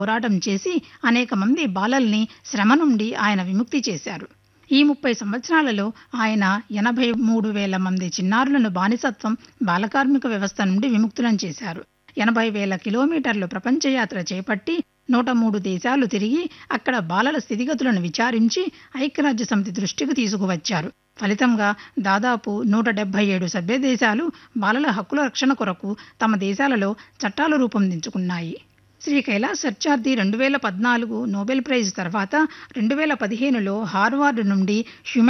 పోరాటం చేసి అనేక మంది బాలల్ని శ్రమ నుండి ఆయన విముక్తి చేశారు ఈ ముప్పై సంవత్సరాలలో ఆయన ఎనభై మూడు వేల మంది చిన్నారులను బానిసత్వం బాలకార్మిక వ్యవస్థ నుండి విముక్తులను చేశారు ఎనభై వేల కిలోమీటర్లు ప్రపంచయాత్ర చేపట్టి నూట మూడు దేశాలు తిరిగి అక్కడ బాలల స్థితిగతులను విచారించి ఐక్యరాజ్య సమితి దృష్టికి తీసుకువచ్చారు ఫలితంగా దాదాపు నూట డెబ్బై ఏడు సభ్య దేశాలు బాలల హక్కుల రక్షణ కొరకు తమ దేశాలలో చట్టాలు రూపొందించుకున్నాయి శ్రీ కైలాస్ సత్యార్థి రెండు వేల పద్నాలుగు నోబెల్ ప్రైజ్ తర్వాత రెండు వేల పదిహేనులో హార్వార్డ్ నుండి హ్యూమన్